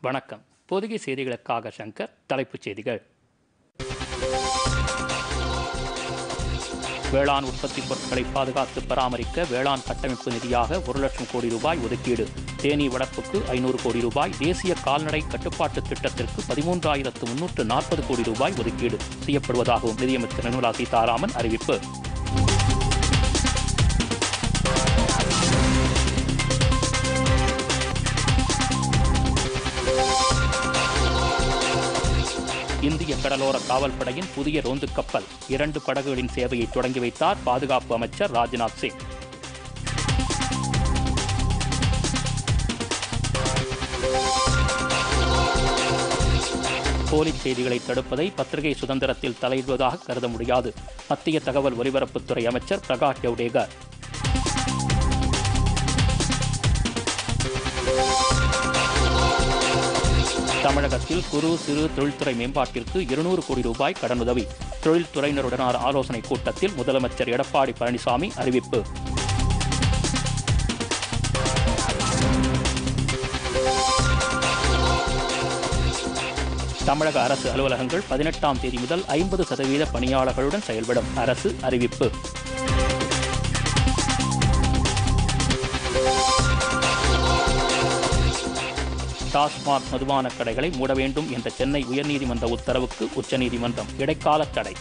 வணக்கம் பொதிகை செய்திகளுக்காக சங்கர் தலைப்புச் செய்திகள் வேளாண் உற்பத்தி பொருட்களை பாதுகாத்து பராமரிக்க வேளாண் கட்டமைப்பு நிதியாக ஒரு லட்சம் கோடி ரூபாய் ஒதுக்கீடு தேனீ வளர்ப்புக்கு ஐநூறு கோடி ரூபாய் தேசிய கால்நடை கட்டுப்பாட்டு திட்டத்திற்கு பதிமூன்றாயிரத்து முன்னூற்று நாற்பது கோடி ரூபாய் ஒதுக்கீடு செய்யப்படுவதாகவும் நிதியமைச்சர் நிர்மலா சீதாராமன் அறிவிப்பு இந்திய கடலோர காவல்படையின் புதிய ரோந்து கப்பல் இரண்டு படகுகளின் சேவையை தொடங்கி வைத்தார் பாதுகாப்பு அமைச்சர் ராஜ்நாத் சிங் போலி செய்திகளை தடுப்பதை பத்திரிகை சுதந்திரத்தில் தலையிடுவதாக கருத முடியாது மத்திய தகவல் ஒலிபரப்புத்துறை அமைச்சர் பிரகாஷ் ஜவ்டேகர் தமிழகத்தில் குறு சிறு தொழில்துறை மேம்பாட்டிற்கு இருநூறு கோடி ரூபாய் கடனுதவி தொழில்துறையினருடனான ஆலோசனைக் கூட்டத்தில் முதலமைச்சர் எடப்பாடி பழனிசாமி அறிவிப்பு தமிழக அரசு அலுவலகங்கள் பதினெட்டாம் தேதி முதல் ஐம்பது சதவீத பணியாளர்களுடன் செயல்படும் அரசு அறிவிப்பு டாஸ்மாக் மதுபான கடைகளை மூட வேண்டும் என்ற சென்னை உயர்நீதிமன்ற உத்தரவுக்கு உச்சநீதிமன்றம் இடைக்கால தடை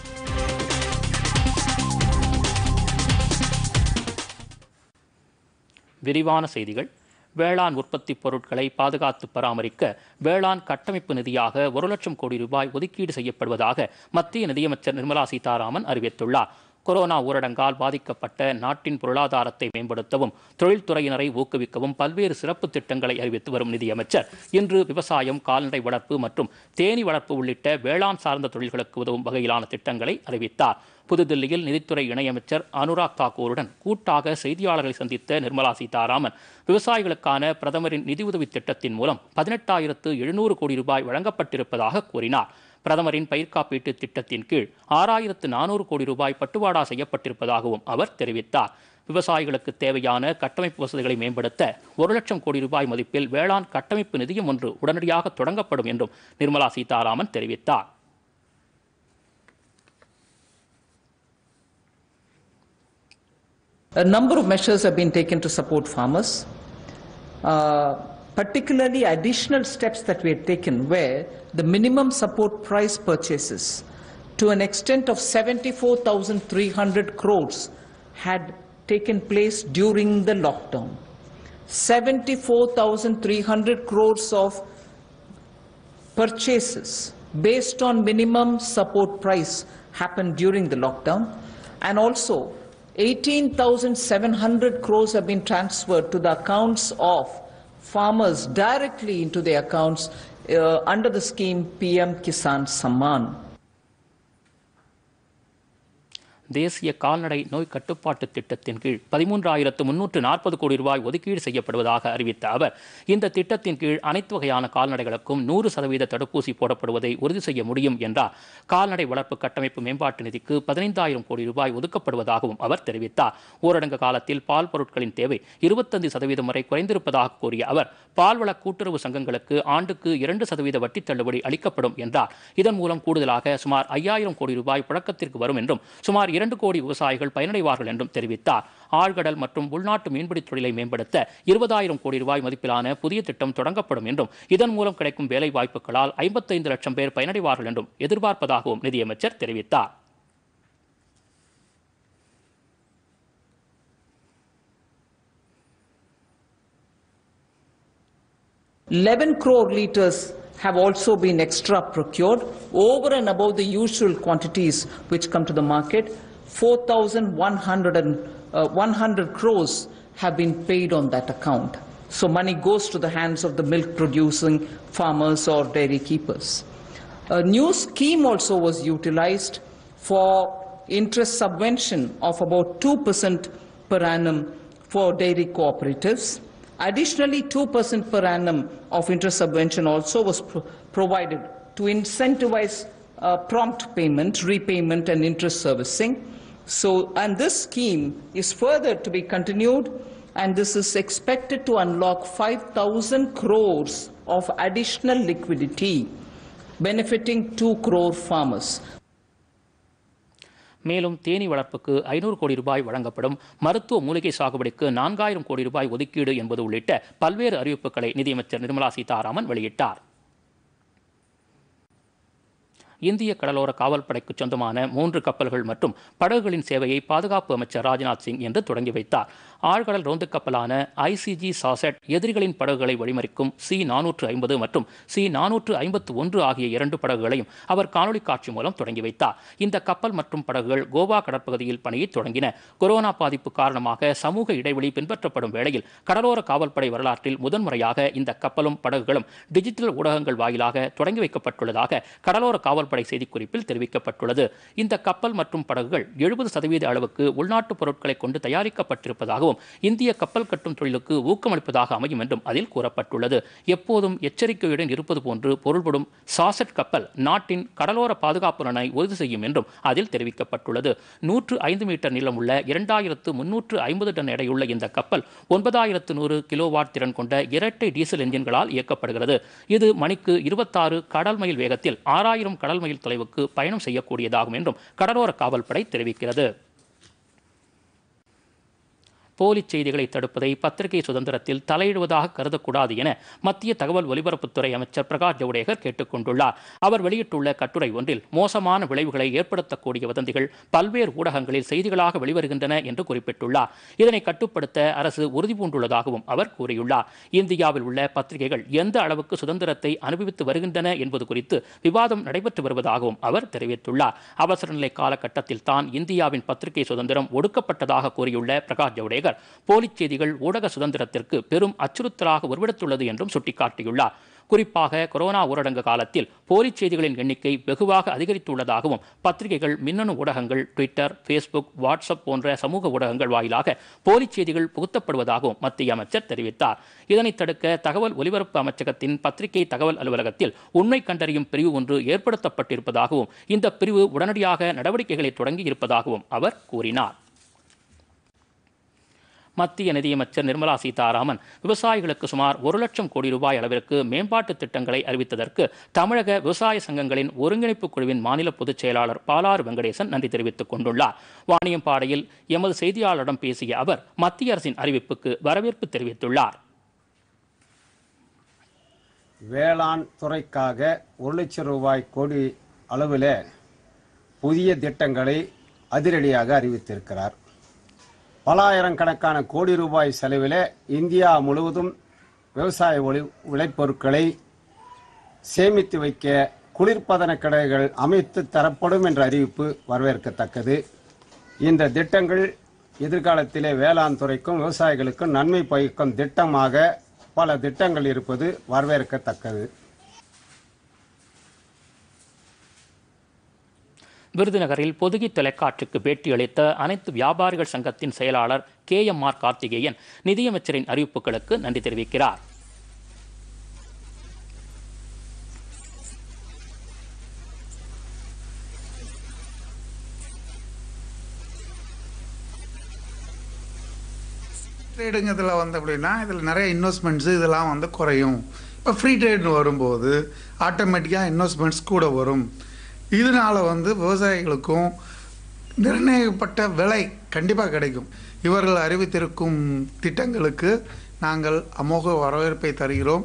விரிவான செய்திகள் வேளாண் உற்பத்தி பொருட்களை பாதுகாத்து பராமரிக்க வேளாண் கட்டமைப்பு நிதியாக ஒரு லட்சம் கோடி ரூபாய் ஒதுக்கீடு செய்யப்படுவதாக மத்திய நிதியமைச்சர் நிர்மலா சீதாராமன் அறிவித்துள்ளார் கொரோனா ஊரடங்கால் பாதிக்கப்பட்ட நாட்டின் பொருளாதாரத்தை மேம்படுத்தவும் தொழில்துறையினரை ஊக்குவிக்கவும் பல்வேறு சிறப்பு திட்டங்களை அறிவித்து வரும் நிதியமைச்சர் இன்று விவசாயம் கால்நடை வளர்ப்பு மற்றும் தேனி வளர்ப்பு உள்ளிட்ட வேளாண் சார்ந்த தொழில்களுக்கு உதவும் வகையிலான திட்டங்களை அறிவித்தார் புதுதில்லியில் நிதித்துறை இணையமைச்சர் அனுராக் தாக்கூருடன் கூட்டாக செய்தியாளர்களை சந்தித்த நிர்மலா சீதாராமன் விவசாயிகளுக்கான பிரதமரின் நிதியுதவி திட்டத்தின் மூலம் பதினெட்டாயிரத்து எழுநூறு கோடி ரூபாய் வழங்கப்பட்டிருப்பதாக கூறினார் பிரதமரின் பயிர் காப்பீட்டு திட்டத்தின் கீழ் ஆறாயிரத்து நானூறு கோடி ரூபாய் பட்டுவாடா செய்யப்பட்டிருப்பதாகவும் அவர் தெரிவித்தார் விவசாயிகளுக்கு தேவையான கட்டமைப்பு வசதிகளை மேம்படுத்த ஒரு லட்சம் கோடி ரூபாய் மதிப்பில் வேளாண் கட்டமைப்பு நிதியம் ஒன்று உடனடியாக தொடங்கப்படும் என்றும் நிர்மலா சீதாராமன் தெரிவித்தார் A number of measures have been taken to support farmers. Uh, particularly additional steps that we had taken were the minimum support price purchases to an extent of 74,300 crores had taken place during the lockdown. 74,300 crores of purchases based on minimum support price happened during the lockdown and also 18,700 crores have been transferred to the accounts of farmers directly into their accounts uh, under the scheme PM Kisan Samman. தேசிய கால்நடை நோய் கட்டுப்பாட்டு திட்டத்தின் கீழ் பதிமூன்றாயிரத்து முன்னூற்று நாற்பது கோடி ரூபாய் ஒதுக்கீடு செய்யப்படுவதாக அறிவித்த அவர் இந்த திட்டத்தின் கீழ் அனைத்து வகையான கால்நடைகளுக்கும் நூறு சதவீத தடுப்பூசி போடப்படுவதை உறுதி செய்ய முடியும் என்றார் கால்நடை வளர்ப்பு கட்டமைப்பு மேம்பாட்டு நிதிக்கு பதினைந்தாயிரம் கோடி ரூபாய் ஒதுக்கப்படுவதாகவும் அவர் தெரிவித்தார் ஊரடங்கு காலத்தில் பால் பொருட்களின் தேவை இருபத்தஞ்சு சதவீதம் வரை குறைந்திருப்பதாக கூறிய அவர் பால்வள கூட்டுறவு சங்கங்களுக்கு ஆண்டுக்கு இரண்டு சதவீத வட்டி தள்ளுபடி அளிக்கப்படும் என்றார் இதன் மூலம் கூடுதலாக சுமார் ஐயாயிரம் கோடி ரூபாய் புழக்கத்திற்கு வரும் என்றும் சுமார் இரண்டு கோடி விவசாயிகள் பயனடைவார்கள் என்றும் தெரிவித்தார் ஆழ்கடல் மற்றும் உள்நாட்டு மீன்பிடி தொழிலை மேம்படுத்த இருபதாயிரம் கோடி ரூபாய் மதிப்பிலான புதிய திட்டம் தொடங்கப்படும் என்றும் இதன் மூலம் கிடைக்கும் வேலை வாய்ப்புகளால் ஐம்பத்தைந்து லட்சம் பேர் பயனடைவார்கள் என்றும் எதிர்பார்ப்பதாகவும் நிதியமைச்சர் தெரிவித்தார் 11 crore litres have also been extra procured over and above the usual quantities which come to the market. 4,100 and, uh, 100 crores have been paid on that account. So money goes to the hands of the milk producing farmers or dairy keepers. A new scheme also was utilized for interest subvention of about 2% per annum for dairy cooperatives. Additionally, 2% per annum of interest subvention also was pro- provided to incentivize uh, prompt payment, repayment, and interest servicing. So, and this scheme is further to be continued, and this is expected to unlock 5,000 crores of additional liquidity benefiting 2 crore farmers. மேலும் தேனீ வளர்ப்புக்கு ஐநூறு கோடி ரூபாய் வழங்கப்படும் மருத்துவ மூலிகை சாகுபடிக்கு நான்காயிரம் கோடி ரூபாய் ஒதுக்கீடு என்பது உள்ளிட்ட பல்வேறு அறிவிப்புகளை நிதியமைச்சர் நிர்மலா சீதாராமன் வெளியிட்டார் இந்திய கடலோர காவல்படைக்கு சொந்தமான மூன்று கப்பல்கள் மற்றும் படகுகளின் சேவையை பாதுகாப்பு அமைச்சர் ராஜ்நாத் சிங் என்று தொடங்கி வைத்தார் ஆழ்கடல் ரோந்து கப்பலான ஐசிஜி சாசெட் எதிரிகளின் படகுகளை வழிமறிக்கும் சி நானூற்று ஐம்பது மற்றும் சி நானூற்று ஐம்பத்து ஒன்று ஆகிய இரண்டு படகுகளையும் அவர் காணொலி காட்சி மூலம் தொடங்கி வைத்தார் இந்த கப்பல் மற்றும் படகுகள் கோவா கடற்பகுதியில் பணியை தொடங்கின கொரோனா பாதிப்பு காரணமாக சமூக இடைவெளி பின்பற்றப்படும் வேளையில் கடலோர காவல்படை வரலாற்றில் முதன்முறையாக இந்த கப்பலும் படகுகளும் டிஜிட்டல் ஊடகங்கள் வாயிலாக தொடங்கி வைக்கப்பட்டுள்ளதாக கடலோர காவல்படை செய்திக்குறிப்பில் தெரிவிக்கப்பட்டுள்ளது இந்த கப்பல் மற்றும் படகுகள் எழுபது சதவீத அளவுக்கு உள்நாட்டு பொருட்களை கொண்டு தயாரிக்கப்பட்டிருப்பதாகவும் இந்திய கப்பல் கட்டும் தொழிலுக்கு ஊக்கமளிப்பதாக அமையும் என்றும் அதில் கூறப்பட்டுள்ளது எப்போதும் எச்சரிக்கையுடன் இருப்பது போன்று பொருள்படும் சாசட் கப்பல் நாட்டின் கடலோர பாதுகாப்பு நலனை உறுதி செய்யும் என்றும் அதில் தெரிவிக்கப்பட்டுள்ளது நூற்று ஐந்து மீட்டர் நீளம் உள்ள இரண்டாயிரத்து முன்னூற்று ஐம்பது டன் எடையுள்ள இந்த கப்பல் ஒன்பதாயிரத்து நூறு கிலோவாட் திறன் கொண்ட இரட்டை டீசல் என்ஜின்களால் இயக்கப்படுகிறது இது மணிக்கு இருபத்தாறு கடல் மைல் வேகத்தில் ஆறாயிரம் கடல் மைல் தொலைவுக்கு பயணம் செய்யக்கூடியதாகும் என்றும் கடலோர காவல்படை தெரிவிக்கிறது போலிச் செய்திகளை தடுப்பதை பத்திரிகை சுதந்திரத்தில் தலையிடுவதாக கருதக்கூடாது என மத்திய தகவல் ஒலிபரப்புத்துறை அமைச்சர் பிரகாஷ் ஜவடேகர் கேட்டுக்கொண்டுள்ளார் அவர் வெளியிட்டுள்ள கட்டுரை ஒன்றில் மோசமான விளைவுகளை ஏற்படுத்தக்கூடிய வதந்திகள் பல்வேறு ஊடகங்களில் செய்திகளாக வெளிவருகின்றன என்று குறிப்பிட்டுள்ளார் இதனை கட்டுப்படுத்த அரசு உறுதி பூண்டுள்ளதாகவும் அவர் கூறியுள்ளார் இந்தியாவில் உள்ள பத்திரிகைகள் எந்த அளவுக்கு சுதந்திரத்தை அனுபவித்து வருகின்றன என்பது குறித்து விவாதம் நடைபெற்று வருவதாகவும் அவர் தெரிவித்துள்ளார் அவசர நிலை காலகட்டத்தில் தான் இந்தியாவின் பத்திரிகை சுதந்திரம் ஒடுக்கப்பட்டதாக கூறியுள்ள பிரகாஷ் ஜவடேகர் போலிச் செய்திகள் ஊடக சுதந்திரத்திற்கு பெரும் அச்சுறுத்தலாக உருவெடுத்துள்ளது என்றும் சுட்டிக்காட்டியுள்ளார் குறிப்பாக கொரோனா ஊரடங்கு காலத்தில் போலிச் செய்திகளின் எண்ணிக்கை வெகுவாக அதிகரித்துள்ளதாகவும் பத்திரிகைகள் மின்னணு ஊடகங்கள் ட்விட்டர் ஃபேஸ்புக் வாட்ஸ்அப் போன்ற சமூக ஊடகங்கள் வாயிலாக போலிச் செய்திகள் புகுத்தப்படுவதாகவும் மத்திய அமைச்சர் தெரிவித்தார் இதனை தடுக்க தகவல் ஒலிபரப்பு அமைச்சகத்தின் பத்திரிகை தகவல் அலுவலகத்தில் உண்மை கண்டறியும் பிரிவு ஒன்று ஏற்படுத்தப்பட்டிருப்பதாகவும் இந்த பிரிவு உடனடியாக நடவடிக்கைகளை தொடங்கி இருப்பதாகவும் அவர் கூறினார் மத்திய நிதியமைச்சர் நிர்மலா சீதாராமன் விவசாயிகளுக்கு சுமார் ஒரு லட்சம் கோடி ரூபாய் அளவிற்கு மேம்பாட்டு திட்டங்களை அறிவித்ததற்கு தமிழக விவசாய சங்கங்களின் ஒருங்கிணைப்பு குழுவின் மாநில பொதுச் செயலாளர் பாலாறு வெங்கடேசன் நன்றி தெரிவித்துக் கொண்டுள்ளார் வாணியம்பாடியில் எமது செய்தியாளரிடம் பேசிய அவர் மத்திய அரசின் அறிவிப்புக்கு வரவேற்பு தெரிவித்துள்ளார் வேளாண் துறைக்காக ஒரு லட்சம் ரூபாய் கோடி அளவில் புதிய திட்டங்களை அதிரடியாக அறிவித்திருக்கிறார் பல ஆயிரக்கணக்கான கோடி ரூபாய் செலவில் இந்தியா முழுவதும் விவசாய ஒளி விளைபொருட்களை சேமித்து வைக்க குளிர்பதன கிடங்குகள் அமைத்து தரப்படும் என்ற அறிவிப்பு வரவேற்கத்தக்கது இந்த திட்டங்கள் எதிர்காலத்திலே வேளாண் துறைக்கும் விவசாயிகளுக்கும் நன்மை பயக்கும் திட்டமாக பல திட்டங்கள் இருப்பது வரவேற்கத்தக்கது விருதுநகரில் பொதுகி தொலைக்காட்சிக்கு பேட்டியளித்த அனைத்து வியாபாரிகள் சங்கத்தின் செயலாளர் கே எம் ஆர் கார்த்திகேயன் நிதியமைச்சரின் அறிவிப்புகளுக்கு நன்றி தெரிவிக்கிறார் ட்ரேடுங்கிறதுல வந்து அப்படின்னா இதில் நிறைய இன்வெஸ்ட்மெண்ட்ஸு இதெல்லாம் வந்து குறையும் இப்போ ஃப்ரீ ட்ரேட்னு வரும்போது ஆட்டோமேட்டிக்காக இன்வெஸ்ட்மெண்ட்ஸ் கூட வரும் இதனால வந்து விவசாயிகளுக்கும் நிர்ணயிக்கப்பட்ட விலை கண்டிப்பாக கிடைக்கும் இவர்கள் அறிவித்திருக்கும் திட்டங்களுக்கு நாங்கள் அமோக வரவேற்பை தருகிறோம்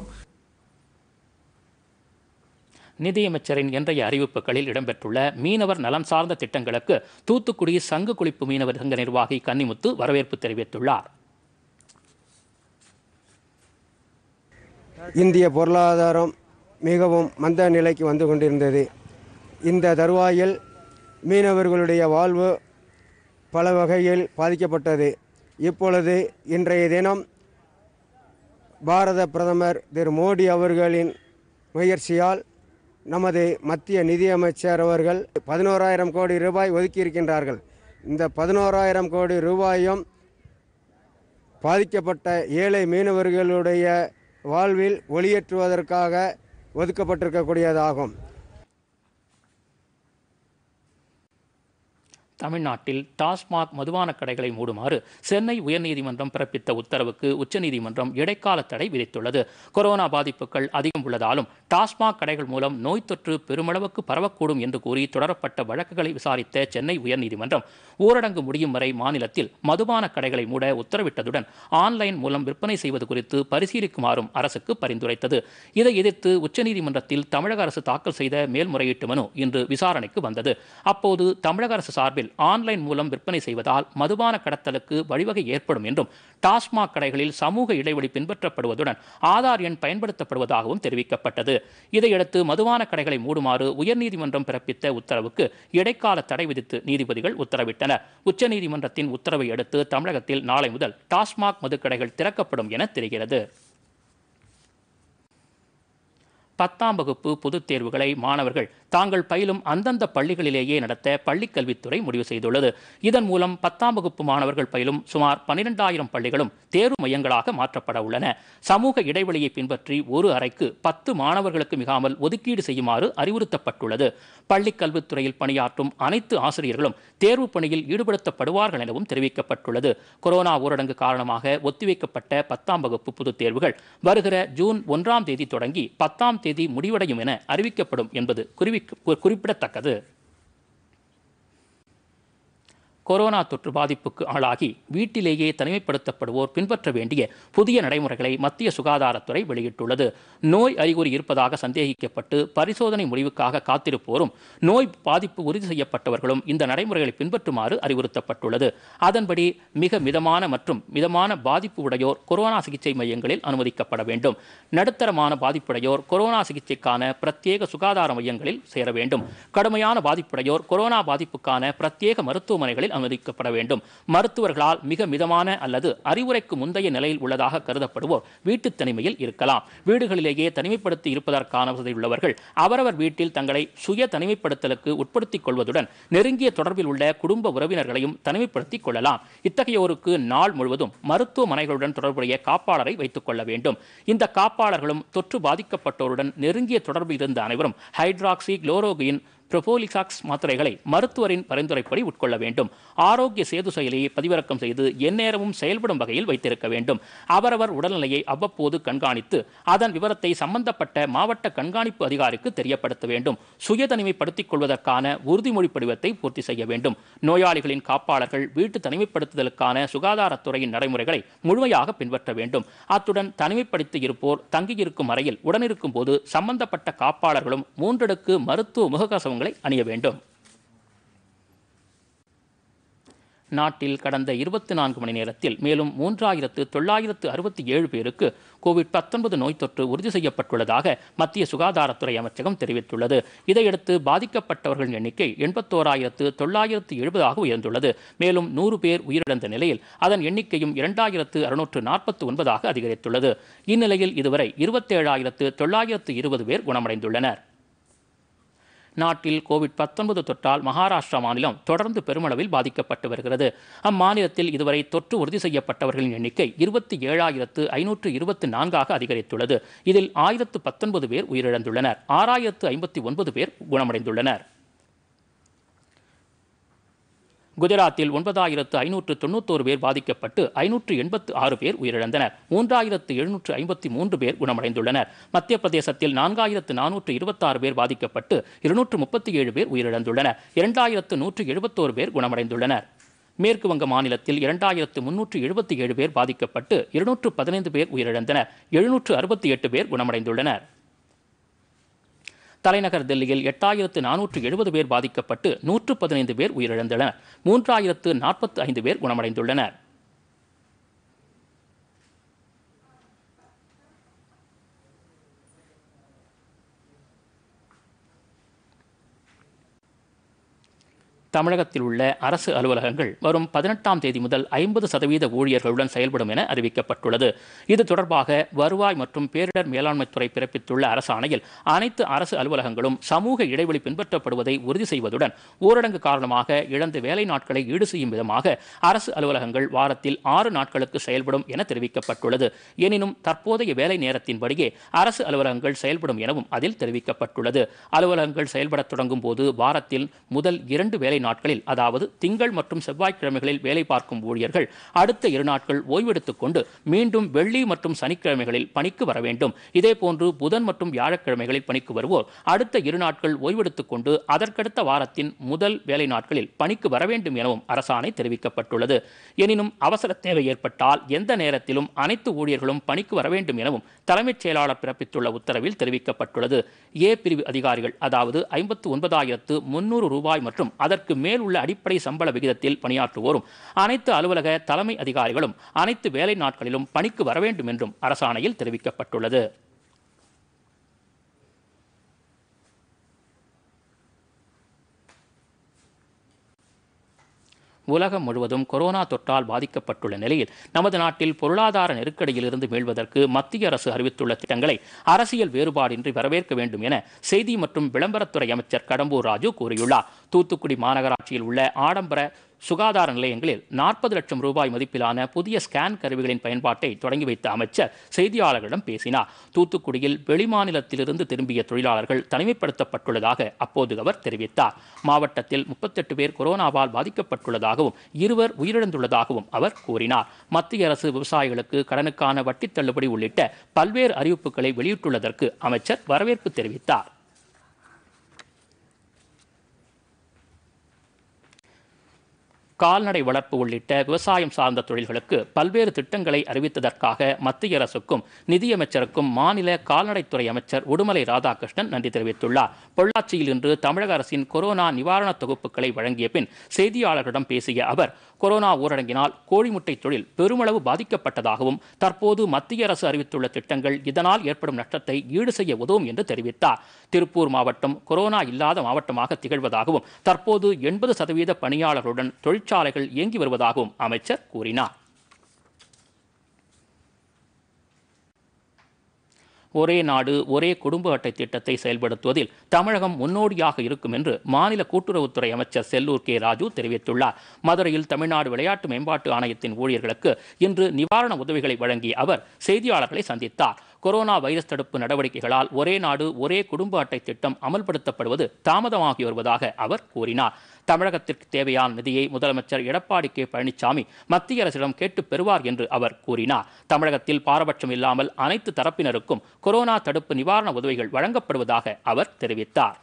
நிதியமைச்சரின் இன்றைய அறிவிப்புகளில் இடம்பெற்றுள்ள மீனவர் நலன் சார்ந்த திட்டங்களுக்கு தூத்துக்குடி சங்கு குளிப்பு மீனவர் சங்க நிர்வாகி கன்னிமுத்து வரவேற்பு தெரிவித்துள்ளார் இந்திய பொருளாதாரம் மிகவும் மந்த நிலைக்கு வந்து கொண்டிருந்தது இந்த தருவாயில் மீனவர்களுடைய வாழ்வு பல வகையில் பாதிக்கப்பட்டது இப்பொழுது இன்றைய தினம் பாரத பிரதமர் திரு மோடி அவர்களின் முயற்சியால் நமது மத்திய நிதியமைச்சர் அவர்கள் பதினோராயிரம் கோடி ரூபாய் ஒதுக்கியிருக்கின்றார்கள் இந்த பதினோராயிரம் கோடி ரூபாயும் பாதிக்கப்பட்ட ஏழை மீனவர்களுடைய வாழ்வில் ஒளியேற்றுவதற்காக ஒதுக்கப்பட்டிருக்கக்கூடியதாகும் தமிழ்நாட்டில் டாஸ்மாக் மதுபான கடைகளை மூடுமாறு சென்னை உயர்நீதிமன்றம் பிறப்பித்த உத்தரவுக்கு உச்சநீதிமன்றம் இடைக்கால தடை விதித்துள்ளது கொரோனா பாதிப்புகள் அதிகம் உள்ளதாலும் டாஸ்மாக் கடைகள் மூலம் நோய் தொற்று பெருமளவுக்கு பரவக்கூடும் என்று கூறி தொடரப்பட்ட வழக்குகளை விசாரித்த சென்னை உயர்நீதிமன்றம் ஊரடங்கு முடியும் வரை மாநிலத்தில் மதுபான கடைகளை மூட உத்தரவிட்டதுடன் ஆன்லைன் மூலம் விற்பனை செய்வது குறித்து பரிசீலிக்குமாறும் அரசுக்கு பரிந்துரைத்தது இதை எதிர்த்து உச்சநீதிமன்றத்தில் தமிழக அரசு தாக்கல் செய்த மேல்முறையீட்டு மனு இன்று விசாரணைக்கு வந்தது அப்போது தமிழக அரசு சார்பில் ஆன்லைன் மூலம் விற்பனை செய்வதால் மதுபான கடத்தலுக்கு வழிவகை ஏற்படும் என்றும் டாஸ்மாக் கடைகளில் சமூக இடைவெளி பின்பற்றப்படுவதுடன் ஆதார் எண் பயன்படுத்தப்படுவதாகவும் தெரிவிக்கப்பட்டது இதையடுத்து மதுபான கடைகளை மூடுமாறு உயர்நீதிமன்றம் பிறப்பித்த உத்தரவுக்கு இடைக்கால தடை விதித்து நீதிபதிகள் உத்தரவிட்டனர் உச்சநீதிமன்றத்தின் உத்தரவை அடுத்து தமிழகத்தில் நாளை முதல் டாஸ்மாக் மதுக்கடைகள் திறக்கப்படும் என தெரிகிறது பத்தாம் வகுப்பு பொதுத் தேர்வுகளை மாணவர்கள் தாங்கள் பயிலும் அந்தந்த பள்ளிகளிலேயே நடத்த பள்ளிக்கல்வித்துறை முடிவு செய்துள்ளது இதன் மூலம் பத்தாம் வகுப்பு மாணவர்கள் பயிலும் சுமார் பனிரெண்டாயிரம் பள்ளிகளும் தேர்வு மையங்களாக மாற்றப்பட உள்ளன சமூக இடைவெளியை பின்பற்றி ஒரு அறைக்கு பத்து மாணவர்களுக்கு மிகாமல் ஒதுக்கீடு செய்யுமாறு அறிவுறுத்தப்பட்டுள்ளது பள்ளிக் கல்வித்துறையில் பணியாற்றும் அனைத்து ஆசிரியர்களும் தேர்வு பணியில் ஈடுபடுத்தப்படுவார்கள் எனவும் தெரிவிக்கப்பட்டுள்ளது கொரோனா ஊரடங்கு காரணமாக ஒத்திவைக்கப்பட்ட பத்தாம் வகுப்பு பொதுத் தேர்வுகள் வருகிற ஜூன் ஒன்றாம் தேதி தொடங்கி பத்தாம் தேதி முடிவடையும் என அறிவிக்கப்படும் என்பது குறிவி- குறிப்பிடத்தக்கது கொரோனா தொற்று பாதிப்புக்கு ஆளாகி வீட்டிலேயே தனிமைப்படுத்தப்படுவோர் பின்பற்ற வேண்டிய புதிய நடைமுறைகளை மத்திய சுகாதாரத்துறை வெளியிட்டுள்ளது நோய் அறிகுறி இருப்பதாக சந்தேகிக்கப்பட்டு பரிசோதனை முடிவுக்காக காத்திருப்போரும் நோய் பாதிப்பு உறுதி செய்யப்பட்டவர்களும் இந்த நடைமுறைகளை பின்பற்றுமாறு அறிவுறுத்தப்பட்டுள்ளது அதன்படி மிக மிதமான மற்றும் மிதமான பாதிப்பு உடையோர் கொரோனா சிகிச்சை மையங்களில் அனுமதிக்கப்பட வேண்டும் நடுத்தரமான பாதிப்புடையோர் கொரோனா சிகிச்சைக்கான பிரத்யேக சுகாதார மையங்களில் சேர வேண்டும் கடுமையான பாதிப்புடையோர் கொரோனா பாதிப்புக்கான பிரத்யேக மருத்துவமனைகளில் அனுமதிக்கப்பட வேண்டும் மருத்துவர்களால் மிக மிதமான அல்லது அறிவுரைக்கு முந்தைய நிலையில் உள்ளதாக கருதப்படுவோர் வீட்டுத் தனிமையில் இருக்கலாம் வீடுகளிலேயே தனிமைப்படுத்தி இருப்பதற்கான வசதி உள்ளவர்கள் அவரவர் வீட்டில் தங்களை சுய தனிமைப்படுத்தலுக்கு உட்படுத்திக் கொள்வதுடன் நெருங்கிய தொடர்பில் உள்ள குடும்ப உறவினர்களையும் தனிமைப்படுத்திக் கொள்ளலாம் இத்தகையோருக்கு நாள் முழுவதும் மருத்துவமனைகளுடன் தொடர்புடைய காப்பாளரை வைத்துக் கொள்ள வேண்டும் இந்த காப்பாளர்களும் தொற்று பாதிக்கப்பட்டோருடன் நெருங்கிய தொடர்பு இருந்த அனைவரும் ஹைட்ராக்சி குளோரோகின் ப்ரொபோலிசாக்ஸ் மாத்திரைகளை மருத்துவரின் பரிந்துரைப்படி உட்கொள்ள வேண்டும் ஆரோக்கிய சேது செயலியை பதிவிறக்கம் செய்து எந்நேரமும் செயல்படும் வகையில் வைத்திருக்க வேண்டும் அவரவர் உடல்நிலையை அவ்வப்போது கண்காணித்து அதன் விவரத்தை சம்பந்தப்பட்ட மாவட்ட கண்காணிப்பு அதிகாரிக்கு தெரியப்படுத்த வேண்டும் சுய தனிமைப்படுத்திக் கொள்வதற்கான உறுதிமொழி படிவத்தை பூர்த்தி செய்ய வேண்டும் நோயாளிகளின் காப்பாளர்கள் வீட்டு தனிமைப்படுத்துதலுக்கான சுகாதாரத்துறையின் நடைமுறைகளை முழுமையாக பின்பற்ற வேண்டும் அத்துடன் தனிமைப்படுத்தி இருப்போர் தங்கியிருக்கும் அறையில் உடனிருக்கும் போது சம்பந்தப்பட்ட காப்பாளர்களும் மூன்றடுக்கு மருத்துவ முகக்கவசங்களை அணிய வேண்டும் நாட்டில் கடந்த இருபத்தி நான்கு மணி நேரத்தில் மேலும் மூன்றாயிரத்து தொள்ளாயிரத்து அறுபத்தி ஏழு பேருக்கு கோவிட் பத்தொன்பது நோய் தொற்று உறுதி செய்யப்பட்டுள்ளதாக மத்திய சுகாதாரத்துறை அமைச்சகம் தெரிவித்துள்ளது இதையடுத்து பாதிக்கப்பட்டவர்களின் எண்ணிக்கை எண்பத்தோராயிரத்து தொள்ளாயிரத்து எழுபதாக உயர்ந்துள்ளது மேலும் நூறு பேர் உயிரிழந்த நிலையில் அதன் எண்ணிக்கையும் இரண்டாயிரத்து அறுநூற்று நாற்பத்தி ஒன்பதாக அதிகரித்துள்ளது இந்நிலையில் இதுவரை இருபத்தேழாயிரத்து தொள்ளாயிரத்து இருபது பேர் குணமடைந்துள்ளனர் நாட்டில் கோவிட் 19 தொற்றால் மகாராஷ்டிரா மாநிலம் தொடர்ந்து பெருமளவில் பாதிக்கப்பட்டு வருகிறது அம்மாநிலத்தில் இதுவரை தொற்று உறுதி செய்யப்பட்டவர்களின் எண்ணிக்கை இருபத்தி ஏழாயிரத்து ஐநூற்று இருபத்தி நான்காக அதிகரித்துள்ளது இதில் ஆயிரத்து பத்தொன்பது பேர் உயிரிழந்துள்ளனர் ஆறாயிரத்து ஐம்பத்தி ஒன்பது பேர் குணமடைந்துள்ளனர் குஜராத்தில் ஒன்பதாயிரத்து ஐநூற்று தொண்ணூத்தோரு பேர் பாதிக்கப்பட்டு ஐநூற்று எண்பத்து ஆறு பேர் உயிரிழந்தனர் மூன்றாயிரத்து எழுநூற்று ஐம்பத்தி மூன்று பேர் குணமடைந்துள்ளனர் மத்திய பிரதேசத்தில் நான்காயிரத்து நானூற்று இருபத்தாறு பேர் பாதிக்கப்பட்டு இருநூற்று முப்பத்தி ஏழு பேர் உயிரிழந்துள்ளனர் இரண்டாயிரத்து நூற்று எழுபத்தோரு பேர் குணமடைந்துள்ளனர் மேற்கு வங்க மாநிலத்தில் இரண்டாயிரத்து முன்னூற்று எழுபத்தி ஏழு பேர் பாதிக்கப்பட்டு இருநூற்று பதினைந்து பேர் உயிரிழந்தனர் எழுநூற்று அறுபத்தி எட்டு பேர் குணமடைந்துள்ளனர் தலைநகர் டெல்லியில் எட்டாயிரத்து நானூற்று எழுபது பேர் பாதிக்கப்பட்டு நூற்று பதினைந்து பேர் உயிரிழந்தனர் மூன்றாயிரத்து நாற்பத்து ஐந்து பேர் குணமடைந்துள்ளனர் தமிழகத்தில் உள்ள அரசு அலுவலகங்கள் வரும் பதினெட்டாம் தேதி முதல் ஐம்பது சதவீத ஊழியர்களுடன் செயல்படும் என அறிவிக்கப்பட்டுள்ளது இது தொடர்பாக வருவாய் மற்றும் பேரிடர் மேலாண்மைத்துறை பிறப்பித்துள்ள அரசாணையில் அனைத்து அரசு அலுவலகங்களும் சமூக இடைவெளி பின்பற்றப்படுவதை உறுதி செய்வதுடன் ஊரடங்கு காரணமாக இழந்த வேலை நாட்களை ஈடு செய்யும் விதமாக அரசு அலுவலகங்கள் வாரத்தில் ஆறு நாட்களுக்கு செயல்படும் என தெரிவிக்கப்பட்டுள்ளது எனினும் தற்போதைய வேலை நேரத்தின்படியே அரசு அலுவலகங்கள் செயல்படும் எனவும் அதில் தெரிவிக்கப்பட்டுள்ளது அலுவலகங்கள் செயல்படத் தொடங்கும் போது வாரத்தில் முதல் இரண்டு வேலை நாட்களில் அதாவது திங்கள் மற்றும் செவ்வாய்க்கிழமைகளில் வேலை பார்க்கும் ஊழியர்கள் அடுத்த இரு நாட்கள் ஓய்வெடுத்துக் கொண்டு மீண்டும் வெள்ளி மற்றும் சனிக்கிழமைகளில் பணிக்கு வர வேண்டும் இதேபோன்று புதன் மற்றும் வியாழக்கிழமைகளில் பணிக்கு வருவோர் அடுத்த இரு நாட்கள் ஓய்வெடுத்துக் கொண்டு அதற்கடுத்த வாரத்தின் முதல் வேலை நாட்களில் பணிக்கு வர வேண்டும் எனவும் அரசாணை தெரிவிக்கப்பட்டுள்ளது எனினும் அவசர தேவை ஏற்பட்டால் எந்த நேரத்திலும் அனைத்து ஊழியர்களும் பணிக்கு வர வேண்டும் எனவும் தலைமைச் செயலாளர் பிறப்பித்துள்ள உத்தரவில் தெரிவிக்கப்பட்டுள்ளது ஏ பிரிவு அதிகாரிகள் அதாவது ஐம்பத்து ஒன்பதாயிரத்து முன்னூறு ரூபாய் மற்றும் அதற்கு மேல் உள்ள அடிப்படை சம்பள விகிதத்தில் பணியாற்றுவோரும் அனைத்து அலுவலக தலைமை அதிகாரிகளும் அனைத்து வேலை நாட்களிலும் பணிக்கு வர வேண்டும் என்றும் அரசாணையில் தெரிவிக்கப்பட்டுள்ளது உலகம் முழுவதும் கொரோனா தொற்றால் பாதிக்கப்பட்டுள்ள நிலையில் நமது நாட்டில் பொருளாதார நெருக்கடியிலிருந்து மீள்வதற்கு மத்திய அரசு அறிவித்துள்ள திட்டங்களை அரசியல் வேறுபாடின்றி வரவேற்க வேண்டும் என செய்தி மற்றும் விளம்பரத்துறை அமைச்சர் கடம்பூர் ராஜு கூறியுள்ளார் தூத்துக்குடி மாநகராட்சியில் உள்ள ஆடம்பர சுகாதார நிலையங்களில் நாற்பது லட்சம் ரூபாய் மதிப்பிலான புதிய ஸ்கேன் கருவிகளின் பயன்பாட்டை தொடங்கி வைத்த அமைச்சர் செய்தியாளர்களிடம் பேசினார் தூத்துக்குடியில் வெளிமாநிலத்திலிருந்து திரும்பிய தொழிலாளர்கள் தனிமைப்படுத்தப்பட்டுள்ளதாக அப்போது அவர் தெரிவித்தார் மாவட்டத்தில் முப்பத்தெட்டு பேர் கொரோனாவால் பாதிக்கப்பட்டுள்ளதாகவும் இருவர் உயிரிழந்துள்ளதாகவும் அவர் கூறினார் மத்திய அரசு விவசாயிகளுக்கு கடனுக்கான வட்டி தள்ளுபடி உள்ளிட்ட பல்வேறு அறிவிப்புகளை வெளியிட்டுள்ளதற்கு அமைச்சர் வரவேற்பு தெரிவித்தார் கால்நடை வளர்ப்பு உள்ளிட்ட விவசாயம் சார்ந்த தொழில்களுக்கு பல்வேறு திட்டங்களை அறிவித்ததற்காக மத்திய அரசுக்கும் நிதியமைச்சருக்கும் மாநில கால்நடைத்துறை அமைச்சர் உடுமலை ராதாகிருஷ்ணன் நன்றி தெரிவித்துள்ளார் பொள்ளாச்சியில் இன்று தமிழக அரசின் கொரோனா நிவாரண தொகுப்புகளை வழங்கிய பின் செய்தியாளர்களிடம் பேசிய அவர் கொரோனா ஊரடங்கினால் கோழி முட்டை தொழில் பெருமளவு பாதிக்கப்பட்டதாகவும் தற்போது மத்திய அரசு அறிவித்துள்ள திட்டங்கள் இதனால் ஏற்படும் நஷ்டத்தை ஈடு செய்ய உதவும் என்று தெரிவித்தார் திருப்பூர் மாவட்டம் கொரோனா இல்லாத மாவட்டமாக திகழ்வதாகவும் தற்போது எண்பது சதவீத பணியாளர்களுடன் தொழிற்சாலைகள் இயங்கி வருவதாகவும் அமைச்சர் கூறினார் ஒரே நாடு ஒரே குடும்ப அட்டை திட்டத்தை செயல்படுத்துவதில் தமிழகம் முன்னோடியாக இருக்கும் என்று மாநில கூட்டுறவுத்துறை அமைச்சர் செல்லூர் கே ராஜு தெரிவித்துள்ளார் மதுரையில் தமிழ்நாடு விளையாட்டு மேம்பாட்டு ஆணையத்தின் ஊழியர்களுக்கு இன்று நிவாரண உதவிகளை வழங்கிய அவர் செய்தியாளர்களை சந்தித்தார் கொரோனா வைரஸ் தடுப்பு நடவடிக்கைகளால் ஒரே நாடு ஒரே குடும்ப அட்டை திட்டம் அமல்படுத்தப்படுவது தாமதமாகி வருவதாக அவர் கூறினார் தமிழகத்திற்கு தேவையான நிதியை முதலமைச்சர் எடப்பாடி கே பழனிசாமி மத்திய அரசிடம் கேட்டு பெறுவார் என்று அவர் கூறினார் தமிழகத்தில் பாரபட்சம் இல்லாமல் அனைத்து தரப்பினருக்கும் கொரோனா தடுப்பு நிவாரண உதவிகள் வழங்கப்படுவதாக அவர் தெரிவித்தார்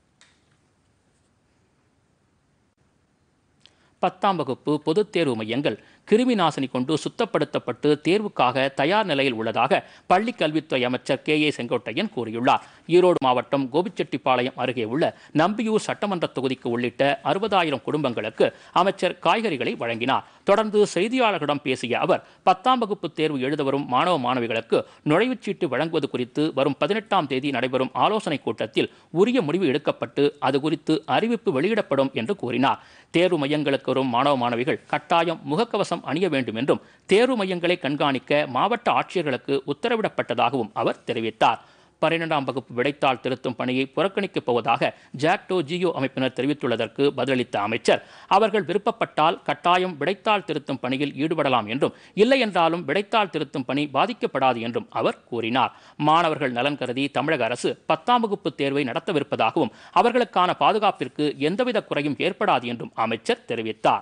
பத்தாம் வகுப்பு பொதுத் தேர்வு மையங்கள் கிருமி நாசினி கொண்டு சுத்தப்படுத்தப்பட்டு தேர்வுக்காக தயார் நிலையில் உள்ளதாக பள்ளிக் கல்வித்துறை அமைச்சர் கே ஏ செங்கோட்டையன் கூறியுள்ளார் ஈரோடு மாவட்டம் கோபிச்செட்டிப்பாளையம் அருகே உள்ள நம்பியூர் சட்டமன்ற தொகுதிக்கு உள்ளிட்ட அறுபதாயிரம் குடும்பங்களுக்கு அமைச்சர் காய்கறிகளை வழங்கினார் தொடர்ந்து செய்தியாளர்களிடம் பேசிய அவர் பத்தாம் வகுப்பு தேர்வு எழுத வரும் மாணவ மாணவிகளுக்கு நுழைவுச்சீட்டு வழங்குவது குறித்து வரும் பதினெட்டாம் தேதி நடைபெறும் ஆலோசனைக் கூட்டத்தில் உரிய முடிவு எடுக்கப்பட்டு அது குறித்து அறிவிப்பு வெளியிடப்படும் என்று கூறினார் தேர்வு மையங்களுக்கு வரும் மாணவ மாணவிகள் கட்டாயம் முகக்கவசம் அணிய வேண்டும் என்றும் தேர்வு மையங்களை கண்காணிக்க மாவட்ட ஆட்சியர்களுக்கு உத்தரவிடப்பட்டதாகவும் அவர் தெரிவித்தார் பன்னிரெண்டாம் வகுப்பு விடைத்தாள் திருத்தும் பணியை புறக்கணிக்கப் போவதாக ஜாக்டோ ஜியோ அமைப்பினர் தெரிவித்துள்ளதற்கு பதிலளித்த அமைச்சர் அவர்கள் விருப்பப்பட்டால் கட்டாயம் விடைத்தாள் திருத்தும் பணியில் ஈடுபடலாம் என்றும் இல்லை என்றாலும் விடைத்தாள் திருத்தும் பணி பாதிக்கப்படாது என்றும் அவர் கூறினார் மாணவர்கள் நலன் கருதி தமிழக அரசு பத்தாம் வகுப்பு தேர்வை நடத்தவிருப்பதாகவும் அவர்களுக்கான பாதுகாப்பிற்கு எந்தவித குறையும் ஏற்படாது என்றும் அமைச்சர் தெரிவித்தார்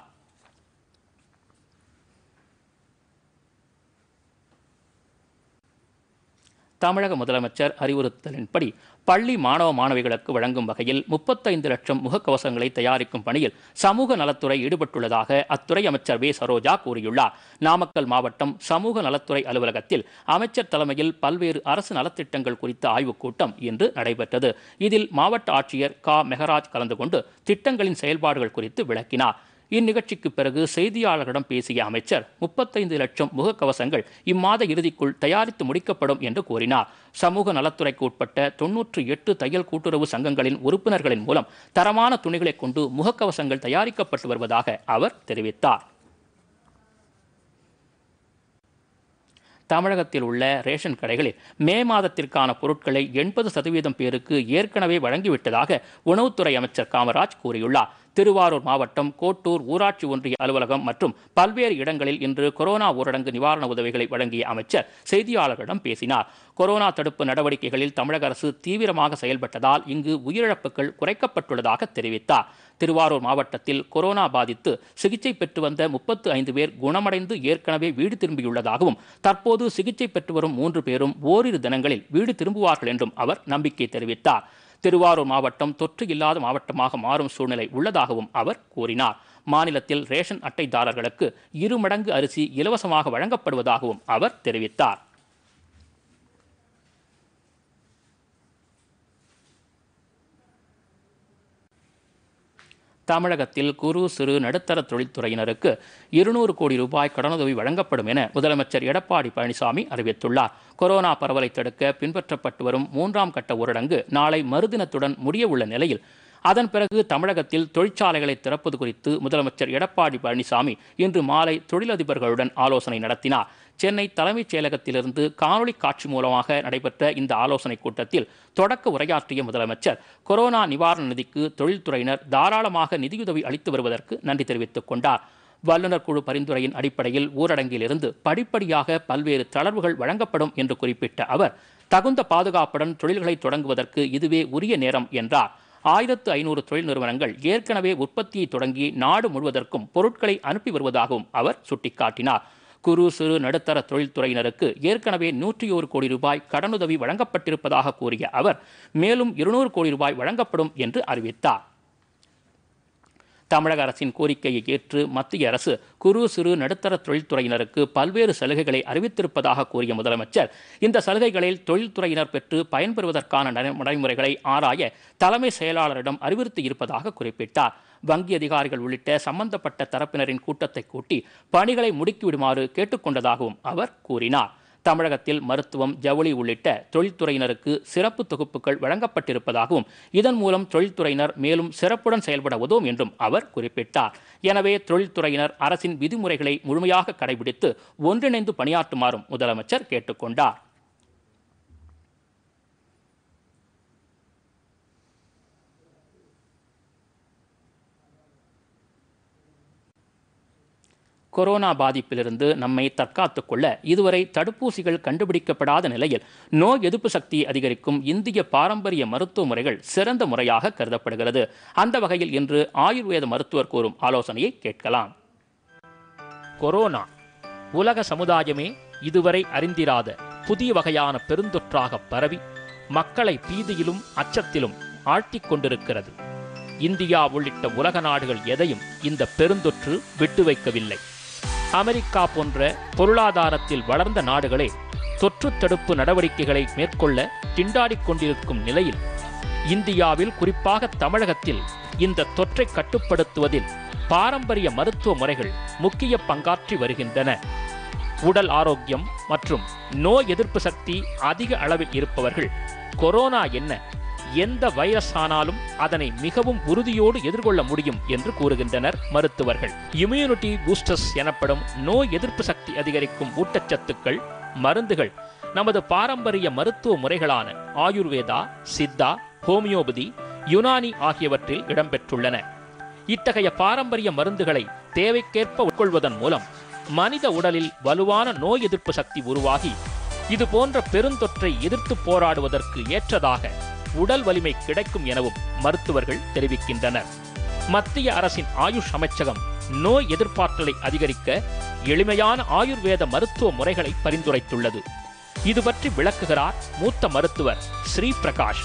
தமிழக முதலமைச்சர் அறிவுறுத்தலின்படி பள்ளி மாணவ மாணவிகளுக்கு வழங்கும் வகையில் முப்பத்தைந்து லட்சம் முகக்கவசங்களை தயாரிக்கும் பணியில் சமூக நலத்துறை ஈடுபட்டுள்ளதாக அத்துறை அமைச்சர் வே சரோஜா கூறியுள்ளார் நாமக்கல் மாவட்டம் சமூக நலத்துறை அலுவலகத்தில் அமைச்சர் தலைமையில் பல்வேறு அரசு நலத்திட்டங்கள் குறித்த ஆய்வுக் கூட்டம் இன்று நடைபெற்றது இதில் மாவட்ட ஆட்சியர் கா மெகராஜ் கலந்து கொண்டு திட்டங்களின் செயல்பாடுகள் குறித்து விளக்கினார் இந்நிகழ்ச்சிக்கு பிறகு செய்தியாளர்களிடம் பேசிய அமைச்சர் முப்பத்தைந்து லட்சம் முகக்கவசங்கள் இம்மாத இறுதிக்குள் தயாரித்து முடிக்கப்படும் என்று கூறினார் சமூக நலத்துறைக்கு உட்பட்ட தொன்னூற்று எட்டு தையல் கூட்டுறவு சங்கங்களின் உறுப்பினர்களின் மூலம் தரமான துணிகளை கொண்டு முகக்கவசங்கள் தயாரிக்கப்பட்டு வருவதாக அவர் தெரிவித்தார் தமிழகத்தில் உள்ள ரேஷன் கடைகளில் மே மாதத்திற்கான பொருட்களை எண்பது சதவீதம் பேருக்கு ஏற்கனவே வழங்கிவிட்டதாக உணவுத்துறை அமைச்சர் காமராஜ் கூறியுள்ளார் திருவாரூர் மாவட்டம் கோட்டூர் ஊராட்சி ஒன்றிய அலுவலகம் மற்றும் பல்வேறு இடங்களில் இன்று கொரோனா ஊரடங்கு நிவாரண உதவிகளை வழங்கிய அமைச்சர் செய்தியாளர்களிடம் பேசினார் கொரோனா தடுப்பு நடவடிக்கைகளில் தமிழக அரசு தீவிரமாக செயல்பட்டதால் இங்கு உயிரிழப்புகள் குறைக்கப்பட்டுள்ளதாக தெரிவித்தார் திருவாரூர் மாவட்டத்தில் கொரோனா பாதித்து சிகிச்சை பெற்று வந்த முப்பத்து ஐந்து பேர் குணமடைந்து ஏற்கனவே வீடு திரும்பியுள்ளதாகவும் தற்போது சிகிச்சை பெற்று வரும் மூன்று பேரும் ஓரிரு தினங்களில் வீடு திரும்புவார்கள் என்றும் அவர் நம்பிக்கை தெரிவித்தார் திருவாரூர் மாவட்டம் தொற்று இல்லாத மாவட்டமாக மாறும் சூழ்நிலை உள்ளதாகவும் அவர் கூறினார் மாநிலத்தில் ரேஷன் அட்டைதாரர்களுக்கு இரு மடங்கு அரிசி இலவசமாக வழங்கப்படுவதாகவும் அவர் தெரிவித்தார் தமிழகத்தில் குறு சிறு நடுத்தர தொழில்துறையினருக்கு இருநூறு கோடி ரூபாய் கடனுதவி வழங்கப்படும் என முதலமைச்சர் எடப்பாடி பழனிசாமி அறிவித்துள்ளார் கொரோனா பரவலை தடுக்க பின்பற்றப்பட்டு வரும் மூன்றாம் கட்ட ஊரடங்கு நாளை மறுதினத்துடன் முடிய உள்ள நிலையில் அதன் பிறகு தமிழகத்தில் தொழிற்சாலைகளை திறப்பது குறித்து முதலமைச்சர் எடப்பாடி பழனிசாமி இன்று மாலை தொழிலதிபர்களுடன் ஆலோசனை நடத்தினார் சென்னை தலைமைச் செயலகத்திலிருந்து காணொலி காட்சி மூலமாக நடைபெற்ற இந்த ஆலோசனைக் கூட்டத்தில் தொடக்க உரையாற்றிய முதலமைச்சர் கொரோனா நிவாரண நிதிக்கு தொழில்துறையினர் தாராளமாக நிதியுதவி அளித்து வருவதற்கு நன்றி தெரிவித்துக் கொண்டார் வல்லுநர் குழு பரிந்துரையின் அடிப்படையில் ஊரடங்கிலிருந்து படிப்படியாக பல்வேறு தளர்வுகள் வழங்கப்படும் என்று குறிப்பிட்ட அவர் தகுந்த பாதுகாப்புடன் தொழில்களை தொடங்குவதற்கு இதுவே உரிய நேரம் என்றார் ஆயிரத்து ஐநூறு தொழில் நிறுவனங்கள் ஏற்கனவே உற்பத்தியை தொடங்கி நாடு முழுவதற்கும் பொருட்களை அனுப்பி வருவதாகவும் அவர் சுட்டிக்காட்டினார் குறு சிறு நடுத்தர தொழில்துறையினருக்கு ஏற்கனவே நூற்றி ஒரு கோடி ரூபாய் கடனுதவி வழங்கப்பட்டிருப்பதாக கூறிய அவர் மேலும் இருநூறு கோடி ரூபாய் வழங்கப்படும் என்று அறிவித்தார் தமிழக அரசின் கோரிக்கையை ஏற்று மத்திய அரசு குறு சிறு நடுத்தர தொழில்துறையினருக்கு பல்வேறு சலுகைகளை அறிவித்திருப்பதாக கூறிய முதலமைச்சர் இந்த சலுகைகளில் தொழில்துறையினர் பெற்று பயன்பெறுவதற்கான நட- நடைமுறைகளை ஆராய தலைமை செயலாளரிடம் அறிவுறுத்தி இருப்பதாக குறிப்பிட்டார் வங்கி அதிகாரிகள் உள்ளிட்ட சம்பந்தப்பட்ட தரப்பினரின் கூட்டத்தை கூட்டி பணிகளை முடுக்கிவிடுமாறு கேட்டுக்கொண்டதாகவும் அவர் கூறினார் தமிழகத்தில் மருத்துவம் ஜவுளி உள்ளிட்ட தொழில்துறையினருக்கு சிறப்பு தொகுப்புகள் வழங்கப்பட்டிருப்பதாகவும் இதன் மூலம் தொழில்துறையினர் மேலும் சிறப்புடன் செயல்பட உதவும் என்றும் அவர் குறிப்பிட்டார் எனவே தொழில்துறையினர் அரசின் விதிமுறைகளை முழுமையாக கடைபிடித்து ஒன்றிணைந்து பணியாற்றுமாறும் முதலமைச்சர் கேட்டுக்கொண்டார் கொரோனா பாதிப்பிலிருந்து நம்மை தற்காத்துக் கொள்ள இதுவரை தடுப்பூசிகள் கண்டுபிடிக்கப்படாத நிலையில் நோய் எதிர்ப்பு சக்தியை அதிகரிக்கும் இந்திய பாரம்பரிய மருத்துவ முறைகள் சிறந்த முறையாக கருதப்படுகிறது அந்த வகையில் இன்று ஆயுர்வேத மருத்துவர் கூறும் ஆலோசனையை கேட்கலாம் கொரோனா உலக சமுதாயமே இதுவரை அறிந்திராத புதிய வகையான பெருந்தொற்றாக பரவி மக்களை பீதியிலும் அச்சத்திலும் ஆழ்த்திக் கொண்டிருக்கிறது இந்தியா உள்ளிட்ட உலக நாடுகள் எதையும் இந்த பெருந்தொற்று விட்டு வைக்கவில்லை அமெரிக்கா போன்ற பொருளாதாரத்தில் வளர்ந்த நாடுகளே தொற்று தடுப்பு நடவடிக்கைகளை மேற்கொள்ள திண்டாடிக் கொண்டிருக்கும் நிலையில் இந்தியாவில் குறிப்பாக தமிழகத்தில் இந்த தொற்றை கட்டுப்படுத்துவதில் பாரம்பரிய மருத்துவ முறைகள் முக்கிய பங்காற்றி வருகின்றன உடல் ஆரோக்கியம் மற்றும் நோய் எதிர்ப்பு சக்தி அதிக அளவில் இருப்பவர்கள் கொரோனா என்ன எந்த வைரஸ் ஆனாலும் அதனை மிகவும் உறுதியோடு எதிர்கொள்ள முடியும் என்று கூறுகின்றனர் மருத்துவர்கள் இம்யூனிட்டி பூஸ்டர்ஸ் எனப்படும் நோய் எதிர்ப்பு சக்தி அதிகரிக்கும் ஊட்டச்சத்துக்கள் மருந்துகள் நமது பாரம்பரிய மருத்துவ முறைகளான ஆயுர்வேதா சித்தா ஹோமியோபதி யுனானி ஆகியவற்றில் இடம்பெற்றுள்ளன இத்தகைய பாரம்பரிய மருந்துகளை தேவைக்கேற்ப உட்கொள்வதன் மூலம் மனித உடலில் வலுவான நோய் எதிர்ப்பு சக்தி உருவாகி இது போன்ற பெருந்தொற்றை எதிர்த்து போராடுவதற்கு ஏற்றதாக உடல் வலிமை கிடைக்கும் எனவும் மருத்துவர்கள் தெரிவிக்கின்றனர் மத்திய அரசின் ஆயுஷ் அமைச்சகம் நோய் எதிர்ப்பாற்றலை அதிகரிக்க எளிமையான ஆயுர்வேத மருத்துவ முறைகளை பரிந்துரைத்துள்ளது இது பற்றி விளக்குகிறார் மூத்த மருத்துவர் ஸ்ரீ பிரகாஷ்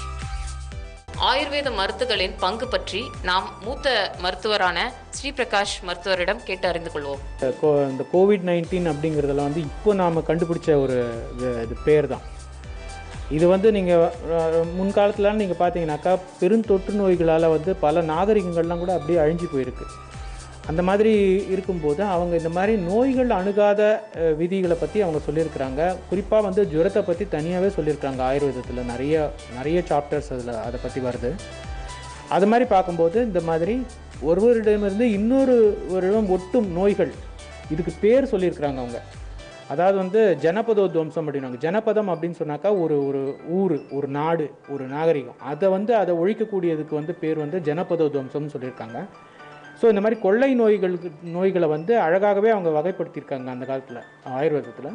ஆயுர்வேத மருத்துகளின் பங்கு பற்றி நாம் மூத்த மருத்துவரான ஸ்ரீ பிரகாஷ் மருத்துவரிடம் கேட்டு அறிந்து கொள்வோம் இந்த கோ- இந்த கோவிட் நைன்டீன் அப்படிங்கிறதுல வந்து இப்போ நாம் கண்டுபிடிச்ச ஒரு இது- இது பேர் தான் இது வந்து நீங்கள் முன்காலத்தில் நீங்கள் பார்த்தீங்கன்னாக்கா பெருந்தொற்று நோய்களால் வந்து பல நாகரிகங்கள்லாம் கூட அப்படியே அழிஞ்சு போயிருக்கு அந்த மாதிரி இருக்கும்போது அவங்க இந்த மாதிரி நோய்கள் அணுகாத அஹ், விதிகளை பற்றி அவங்க சொல்லியிருக்கிறாங்க குறிப்பாக வந்து ஜுரத்தை பற்றி தனியாகவே சொல்லியிருக்காங்க ஆயுர்வேதத்தில் நிறைய நிறைய சாப்டர்ஸ் அதில் அதை பற்றி வருது அது மாதிரி பார்க்கும்போது இந்த மாதிரி ஒருவரிடமிருந்து இன்னொரு ஒருவரிடம் ஒட்டும் நோய்கள் இதுக்கு பேர் சொல்லியிருக்கிறாங்க அவங்க அதாவது வந்து ஜனபதோத்வம்சம் அப்படின்னாங்க ஜனபதம் அப்படின்னு சொன்னாக்கா ஒரு ஒரு ஊர் ஒரு நாடு ஒரு நாகரிகம் அதை வந்து அதை ஒழிக்கக்கூடியதுக்கு வந்து பேர் வந்து ஜனபதோத்வம்சம்னு சொல்லியிருக்காங்க ஸோ இந்த மாதிரி கொள்ளை நோய்களுக்கு நோய்களை வந்து அழகாகவே அவங்க வகைப்படுத்தியிருக்காங்க அந்த காலத்தில் ஆயுர்வேதத்தில்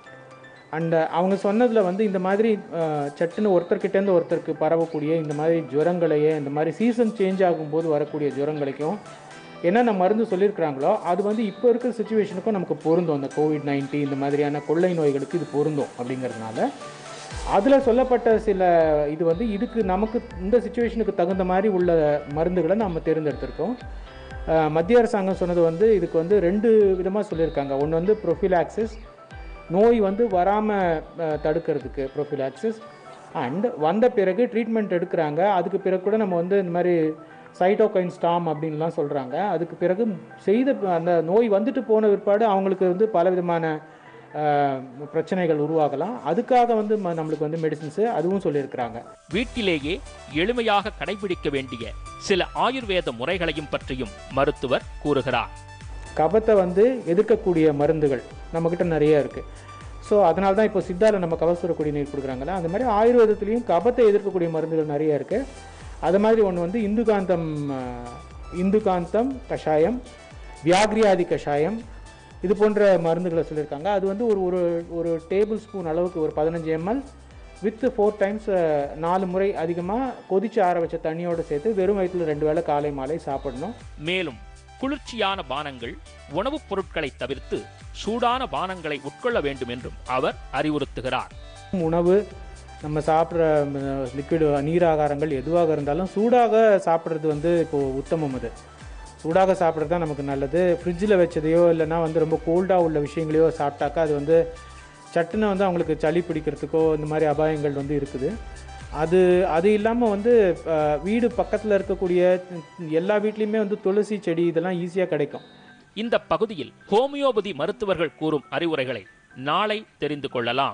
அண்ட் அவங்க சொன்னதில் வந்து இந்த மாதிரி அஹ், சட்டுன்னு ஒருத்தர்கிட்டேருந்து ஒருத்தருக்கு பரவக்கூடிய இந்த மாதிரி ஜுரங்களையே இந்த மாதிரி சீசன் சேஞ்ச் ஆகும்போது வரக்கூடிய ஜுரங்களுக்கும் என்னென்ன மருந்து சொல்லியிருக்கிறாங்களோ அது வந்து இப்போ இருக்கிற சுச்சுவேஷனுக்கும் நமக்கு பொருந்தும் அந்த கோவிட் நைன்டீன் இந்த மாதிரியான கொள்ளை நோய்களுக்கு இது பொருந்தும் அப்படிங்கிறதுனால அதில் சொல்லப்பட்ட சில இது வந்து இதுக்கு நமக்கு இந்த சுச்சுவேஷனுக்கு தகுந்த மாதிரி உள்ள மருந்துகளை நம்ம தேர்ந்தெடுத்திருக்கோம் அஹ், மத்திய அரசாங்கம் சொன்னது வந்து இதுக்கு வந்து ரெண்டு விதமாக சொல்லியிருக்காங்க ஒன்று வந்து ப்ரொஃபிலாக்சிஸ் நோய் வந்து வராமல் தடுக்கிறதுக்கு ப்ரொஃபிலாக்சிஸ் அண்ட் வந்த பிறகு ட்ரீட்மெண்ட் எடுக்கிறாங்க அதுக்கு பிறகு கூட நம்ம வந்து இந்த மாதிரி சைட்டோகைன் ஸ்டாம் அப்படின்லாம் சொல்கிறாங்க அதுக்கு பிறகு செய்த அந்த நோய் வந்துட்டு போன பிற்பாடு அவங்களுக்கு வந்து பலவிதமான அஹ், பிரச்சனைகள் உருவாகலாம் அதுக்காக வந்து ம- நம்மளுக்கு வந்து மெடிசின்ஸு அதுவும் சொல்லியிருக்கிறாங்க வீட்டிலேயே எளிமையாக கடைபிடிக்க வேண்டிய சில ஆயுர்வேத முறைகளையும் பற்றியும் மருத்துவர் கூறுகிறார் கபத்தை வந்து எதிர்க்கக்கூடிய மருந்துகள் நம்மக்கிட்ட நிறைய இருக்குது ஸோ அதனால தான் இப்போ சித்தாவில் நம்ம கபசுர குடிநீர் கொடுக்குறாங்களா அந்த மாதிரி ஆயுர்வேதத்துலேயும் கபத்தை எதிர்க்கக்கூடிய மருந்துகள் நிறைய இருக்குது அது மாதிரி ஒன்று வந்து இந்துகாந்தம் அஹ், இந்துகாந்தம் கஷாயம் வியாக்ரியாதி கஷாயம் இது போன்ற மருந்துகளை சொல்லியிருக்காங்க அது வந்து ஒரு ஒரு ஒரு டேபிள் ஸ்பூன் அளவுக்கு ஒரு பதினஞ்சு எம்எல் வித் ஃபோர் டைம்ஸ் நாலு முறை அதிகமாக கொதிச்சு ஆற வச்ச தண்ணியோடு சேர்த்து வெறும் வயிற்றில் ரெண்டு வேளை காலை மாலை சாப்பிடணும் மேலும் குளிர்ச்சியான பானங்கள் உணவுப் பொருட்களை தவிர்த்து சூடான பானங்களை உட்கொள்ள வேண்டும் என்றும் அவர் அறிவுறுத்துகிறார் உணவு நம்ம சாப்பிட்ற லிக்விட் நீராகாரங்கள் எதுவாக இருந்தாலும் சூடாக சாப்பிட்றது வந்து இப்போது உத்தமம் அது சூடாக சாப்பிட்றது தான் நமக்கு நல்லது ஃப்ரிட்ஜில் வச்சதையோ இல்லைன்னா வந்து ரொம்ப கோல்டாக உள்ள விஷயங்களையோ சாப்பிட்டாக்கா அது வந்து சட்டுன்னு வந்து அவங்களுக்கு சளி பிடிக்கிறதுக்கோ இந்த மாதிரி அபாயங்கள் வந்து இருக்குது அது அது இல்லாமல் வந்து அஹ், வீடு பக்கத்தில் இருக்கக்கூடிய எல்லா வீட்லேயுமே வந்து துளசி செடி இதெல்லாம் ஈஸியாக கிடைக்கும் இந்த பகுதியில் ஹோமியோபதி மருத்துவர்கள் கூறும் அறிவுரைகளை நாளை தெரிந்து கொள்ளலாம்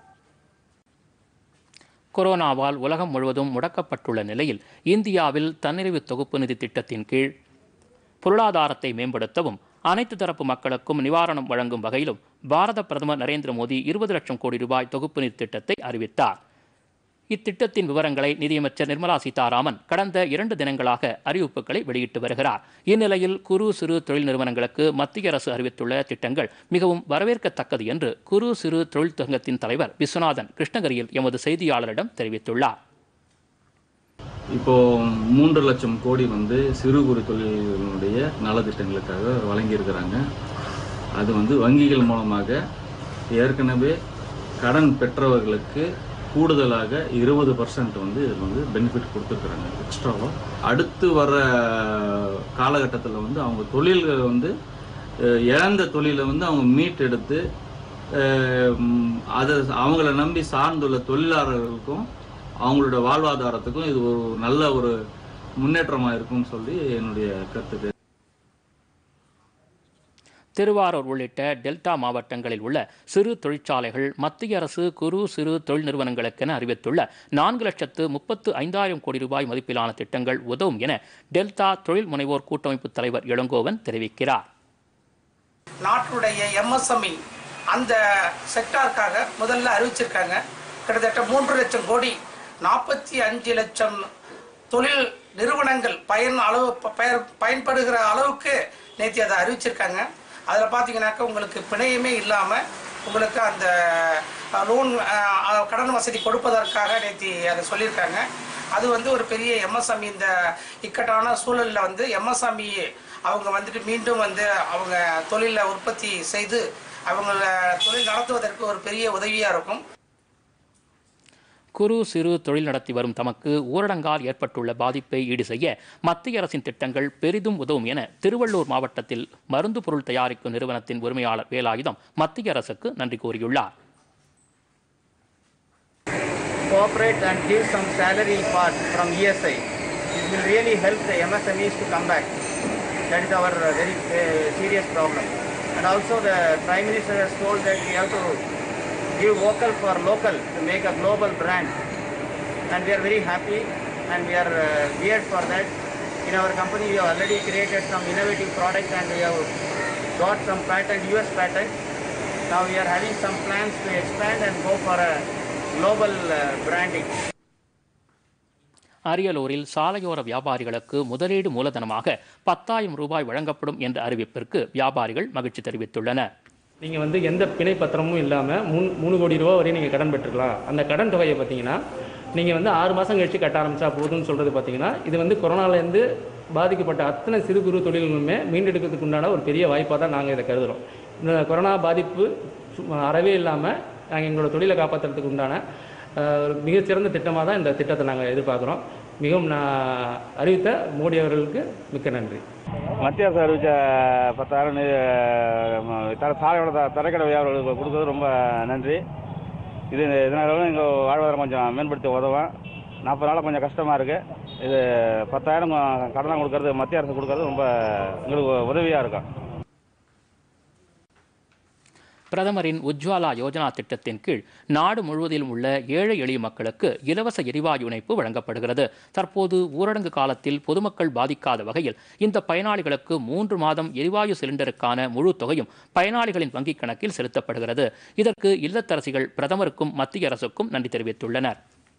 கொரோனாவால் உலகம் முழுவதும் முடக்கப்பட்டுள்ள நிலையில் இந்தியாவில் தன்னிறைவு தொகுப்பு நிதி திட்டத்தின் கீழ் பொருளாதாரத்தை மேம்படுத்தவும் அனைத்து தரப்பு மக்களுக்கும் நிவாரணம் வழங்கும் வகையிலும் பாரத பிரதமர் நரேந்திர மோடி இருபது லட்சம் கோடி ரூபாய் தொகுப்பு நிதி திட்டத்தை அறிவித்தார் இத்திட்டத்தின் விவரங்களை நிதியமைச்சர் நிர்மலா சீதாராமன் கடந்த இரண்டு தினங்களாக அறிவிப்புகளை வெளியிட்டு வருகிறார் இந்நிலையில் குறு சிறு தொழில் நிறுவனங்களுக்கு மத்திய அரசு அறிவித்துள்ள திட்டங்கள் மிகவும் வரவேற்கத்தக்கது என்று குறு சிறு தொழில் சங்கத்தின் தலைவர் விஸ்வநாதன் கிருஷ்ணகிரியில் எமது செய்தியாளரிடம் தெரிவித்துள்ளார் இப்போ மூன்று லட்சம் கோடி வந்து சிறு குறு தொழில்களுடைய நலத்திட்டங்களுக்காக வழங்கியிருக்கிறாங்க அது வந்து வங்கிகள் மூலமாக ஏற்கனவே கடன் பெற்றவர்களுக்கு கூடுதலாக இருபது பர்சன்ட் வந்து இதில் வந்து பெனிஃபிட் கொடுத்துருக்குறாங்க எக்ஸ்ட்ராவாக அடுத்து வர காலகட்டத்தில் வந்து அவங்க தொழில்கள் வந்து அஹ், இழந்த தொழிலை வந்து அவங்க மீட் எடுத்து அஹ், ம், அதை அவங்கள நம்பி சார்ந்துள்ள தொழிலாளர்களுக்கும் அவங்களோட வாழ்வாதாரத்துக்கும் இது ஒரு நல்ல ஒரு முன்னேற்றமாக இருக்கும்னு சொல்லி என்னுடைய கருத்துக்கு திருவாரூர் உள்ளிட்ட டெல்டா மாவட்டங்களில் உள்ள சிறு தொழிற்சாலைகள் மத்திய அரசு குறு சிறு தொழில் நிறுவனங்களுக்கென அறிவித்துள்ள நான்கு லட்சத்து முப்பத்து ஐந்தாயிரம் கோடி ரூபாய் மதிப்பிலான திட்டங்கள் உதவும் என டெல்டா தொழில் முனைவோர் கூட்டமைப்பு தலைவர் இளங்கோவன் தெரிவிக்கிறார் நாட்டுடைய எம்எஸ்எம்இ அந்த செக்டாருக்காக முதல்ல அறிவிச்சிருக்காங்க கிட்டத்தட்ட மூன்று லட்சம் கோடி நாற்பத்தி அஞ்சு லட்சம் தொழில் நிறுவனங்கள் பயன் அளவு ப- பயன் பயன்படுகிற அளவுக்கு நேற்று அதை அறிவிச்சிருக்காங்க அதில் பார்த்தீங்கன்னாக்கா உங்களுக்கு பிணையமே இல்லாமல் உங்களுக்கு அந்த லோன் கடன் வசதி கொடுப்பதற்காக நேற்று அதை சொல்லியிருக்காங்க அது வந்து ஒரு பெரிய எம்எஸ்எம்இ இந்த இக்கட்டான சூழலில் வந்து எம்எஸ்எம்இ அவங்க வந்துட்டு மீண்டும் வந்து அவங்க தொழிலை உற்பத்தி செய்து அவங்கள தொழில் நடத்துவதற்கு ஒரு பெரிய உதவியாக இருக்கும் குறு சிறு தொழில் நடத்தி வரும் தமக்கு ஊரடங்கால் ஏற்பட்டுள்ள பாதிப்பை ஈடு செய்ய மத்திய அரசின் திட்டங்கள் பெரிதும் உதவும் என திருவள்ளூர் மாவட்டத்தில் மருந்து பொருள் தயாரிக்கும் நிறுவனத்தின் உரிமையாளர் வேலாயுதம் மத்திய அரசுக்கு நன்றி கூறியுள்ளார் cooperate and give some salary part from ESI. It will really help the MSMEs to come back. That is our uh, very uh, serious problem. And also the Prime Minister has told that we have to give vocal for local to make a global brand. And we are very happy and we are uh, geared for that. In our company we have already created some innovative products and we have got some patent, US patent. Now we are having some plans to expand and go for a global uh, branding. அரியலூரில் சாலையோர வியாபாரிகளுக்கு முதலீடு மூலதனமாக பத்தாயிரம் ரூபாய் வழங்கப்படும் என்ற அறிவிப்பிற்கு வியாபாரிகள் மகிழ்ச்சி தெரிவித்துள்ளனர் நீங்கள் வந்து எந்த பிணை பத்திரமும் இல்லாமல் மூணு மூணு கோடி ரூபா வரையும் நீங்கள் கடன் பெற்றுக்கலாம் அந்த கடன் தொகையை பார்த்தீங்கன்னா நீங்கள் வந்து ஆறு மாதம் கழிச்சு கட்ட ஆரம்பிச்சா போதும்னு சொல்கிறது பார்த்தீங்கன்னா இது வந்து கொரோனாலேருந்து பாதிக்கப்பட்ட அத்தனை சிறு குறு தொழில்களுமே மீண்டெடுக்கிறதுக்கு உண்டான ஒரு பெரிய வாய்ப்பாக தான் நாங்கள் இதை கருதுகிறோம் இந்த கொரோனா பாதிப்பு சும்மா அறவே இல்லாமல் நாங்கள் எங்களோட தொழிலை காப்பாற்றுறதுக்கு உண்டான அஹ், ஒரு மிகச்சிறந்த திட்டமாக தான் இந்த திட்டத்தை நாங்கள் எதிர்பார்க்குறோம் மிகவும் நான் அறிவித்த மோடி அவர்களுக்கு மிக்க நன்றி மத்திய அரசு அறிவித்த பத்தாயிரம் நி- ம- தர சாலையோட த- தரைக்கடை வியாபாரிகளுக்கு கொடுக்கறது ரொம்ப நன்றி இது இதனால எங்கள் வாழ்வாதாரம் கொஞ்சம் மேம்படுத்தி உதவும் நாற்பது நாளாக கொஞ்சம் கஷ்டமாக இருக்குது இது பத்தாயிரம் கடனாக கொடுக்கறது மத்திய அரசு கொடுக்கறது ரொம்ப எங்களுக்கு உதவியாக இருக்கும் பிரதமரின் உஜ்வாலா யோஜனா திட்டத்தின் கீழ் நாடு முழுவதிலும் உள்ள ஏழை எளிய மக்களுக்கு இலவச எரிவாயு இணைப்பு வழங்கப்படுகிறது தற்போது ஊரடங்கு காலத்தில் பொதுமக்கள் பாதிக்காத வகையில் இந்த பயனாளிகளுக்கு மூன்று மாதம் எரிவாயு சிலிண்டருக்கான முழு தொகையும் பயனாளிகளின் வங்கிக் கணக்கில் செலுத்தப்படுகிறது இதற்கு இல்லத்தரசிகள் பிரதமருக்கும் மத்திய அரசுக்கும் நன்றி தெரிவித்துள்ளனர்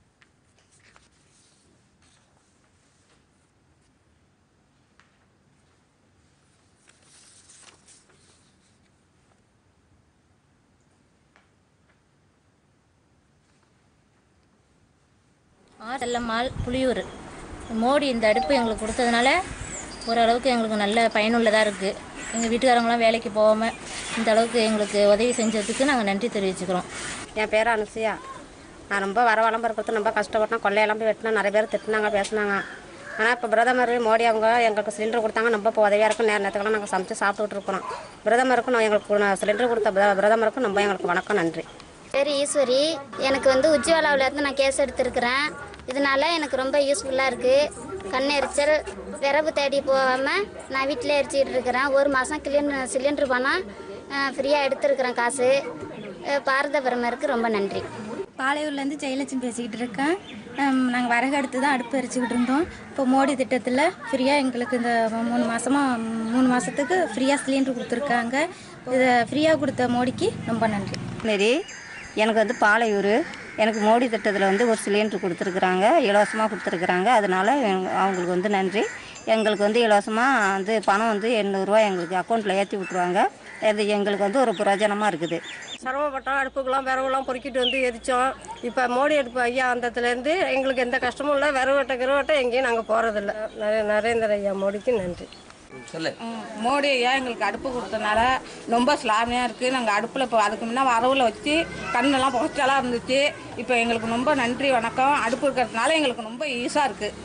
ஆர் செல்லம்மாள் புலியூர் மோடி இந்த அடுப்பு எங்களுக்கு கொடுத்ததுனால ஓரளவுக்கு எங்களுக்கு நல்ல பயனுள்ளதாக இருக்குது எங்கள் வீட்டுக்காரங்களாம் வேலைக்கு போகாமல் இந்த அளவுக்கு எங்களுக்கு உதவி செஞ்சதுக்கு நாங்கள் நன்றி தெரிவிச்சுக்கிறோம் என் பேர் அனுசியா நான் ரொம்ப வர விளம்பரம் கொடுத்து ரொம்ப கஷ்டப்பட்டேன் கொள்ளையெல்லாம் போய் வெட்டினா நிறைய பேர் திட்டினாங்க பேசினாங்க ஆனால் இப்போ பிரதமர் மோடி அவங்க எங்களுக்கு சிலிண்டர் கொடுத்தாங்க ரொம்ப இப்போ உதவியாக இருக்கும் நேர நேரத்துக்கெல்லாம் நாங்கள் சமைச்சு சாப்பிட்டுட்டு இருக்கிறோம் பிரதமருக்கும் நான் எங்களுக்கு சிலிண்டர் கொடுத்த பிர- பிரதமருக்கும் ரொம்ப எங்களுக்கு வணக்கம் நன்றி பேர் ஈஸ்வரி எனக்கு வந்து உஜ்வாலாவில் இருந்து நான் கேஸ் எடுத்திருக்கிறேன் இதனால எனக்கு ரொம்ப யூஸ்ஃபுல்லாக இருக்குது கண் எரிச்சல் விரவு தேடி போகாமல் நான் வீட்டிலே எரிச்சிக்கிட்டு இருக்கிறேன் ஒரு மாதம் கிளிண்டர் சிலிண்டர் பணம் ஃப்ரீயாக எடுத்திருக்கிறேன் காசு அஹ் பாரத பிரதமருக்கு ரொம்ப நன்றி பாளையூர்லேருந்து ஜெயலட்சுமி பேசிக்கிட்டு இருக்கேன் நாங்கள் விறகு அடுத்து தான் அடுப்பு எரிச்சிக்கிட்டு இருந்தோம் இப்போ மோடி திட்டத்தில் ஃப்ரீயாக எங்களுக்கு இந்த மூணு மாதமாக மூணு மாதத்துக்கு ஃப்ரீயாக சிலிண்டர் கொடுத்துருக்காங்க இதை ஃப்ரீயாக கொடுத்த மோடிக்கு ரொம்ப நன்றி மாரி எனக்கு வந்து பாலையூர் எனக்கு மோடி திட்டத்தில் வந்து ஒரு சிலிண்டர் கொடுத்துருக்குறாங்க இலவசமாக கொடுத்துருக்குறாங்க அதனால எங்க- அவங்களுக்கு வந்து நன்றி எங்களுக்கு வந்து இலவசமாக வந்து பணம் வந்து எண்ணூறுரூவா எங்களுக்கு அக்கௌண்ட்டில் ஏற்றி விட்ருவாங்க இது எங்களுக்கு வந்து ஒரு பிரயோஜனமாக இருக்குது சிரமப்பட்டோம் அடுப்புக்கெல்லாம் விரவுலாம் பொறுக்கிட்டு வந்து எரித்தோம் இப்போ மோடி அடுப்பு ஐயா வந்ததுலேருந்து எங்களுக்கு எந்த கஷ்டமும் இல்லை விரவட்ட கிரவட்ட எங்கேயும் நாங்கள் போகிறதில்ல நரேந்திர ஐயா மோடிக்கு நன்றி சொல்லு மோடி ஐயா எங்களுக்கு அடுப்பு கொடுத்தனால ரொம்ப ஸ்லாமியாக இருக்குது நாங்கள் அடுப்பில் இப்போ அதுக்கு முன்னே வரவில் வச்சு கண்ணெல்லாம் புகைச்சலாக இருந்துச்சு இப்போ எங்களுக்கு ரொம்ப நன்றி வணக்கம் அடுப்பு இருக்கிறதுனால எங்களுக்கு ரொம்ப ஈஸாக இருக்குது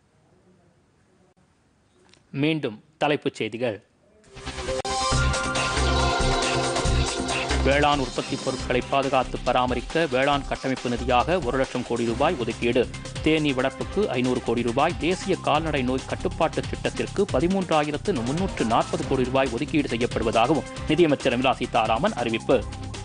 மீண்டும் தலைப்புச் செய்திகள் வேளாண் உற்பத்தி பொருட்களை பாதுகாத்து பராமரிக்க வேளாண் கட்டமைப்பு நிதியாக ஒரு லட்சம் கோடி ரூபாய் ஒதுக்கீடு தேனீ வளர்ப்புக்கு ஐநூறு கோடி ரூபாய் தேசிய கால்நடை நோய் கட்டுப்பாட்டு திட்டத்திற்கு பதிமூன்றாயிரத்து முன்னூற்று நாற்பது கோடி ரூபாய் ஒதுக்கீடு செய்யப்படுவதாகவும் நிதியமைச்சர் நிர்மலா சீதாராமன் அறிவிப்பு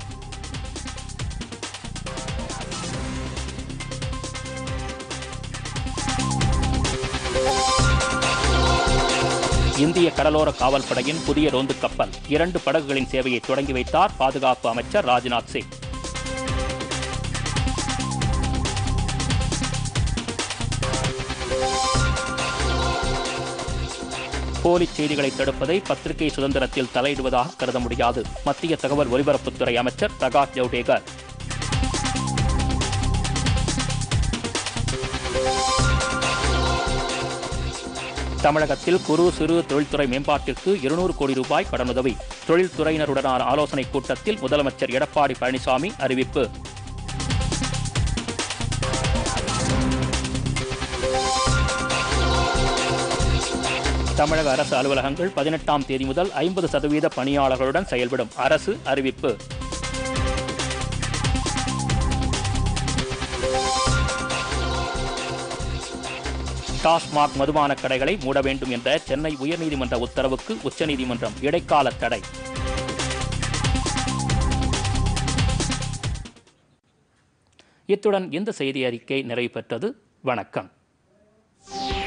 இந்திய கடலோர காவல்படையின் புதிய ரோந்து கப்பல் இரண்டு படகுகளின் சேவையை தொடங்கி வைத்தார் பாதுகாப்பு அமைச்சர் ராஜ்நாத் சிங் போலி செய்திகளை தடுப்பதை பத்திரிகை சுதந்திரத்தில் தலையிடுவதாக கருத முடியாது மத்திய தகவல் ஒலிபரப்புத்துறை அமைச்சர் பிரகாஷ் ஜவடேகர் தமிழகத்தில் குறு சிறு தொழில்துறை மேம்பாட்டிற்கு இருநூறு கோடி ரூபாய் கடனுதவி தொழில்துறையினருடனான ஆலோசனைக் கூட்டத்தில் முதலமைச்சர் எடப்பாடி பழனிசாமி அறிவிப்பு தமிழக அரசு அலுவலகங்கள் பதினெட்டாம் தேதி முதல் ஐம்பது சதவீத பணியாளர்களுடன் செயல்படும் அரசு அறிவிப்பு டாஸ்மாக் மதுபான கடைகளை மூட வேண்டும் என்ற சென்னை உயர்நீதிமன்ற உத்தரவுக்கு உச்சநீதிமன்றம் இடைக்கால தடை இத்துடன் இந்த செய்தி அறிக்கை நிறைவு பெற்றது வணக்கம்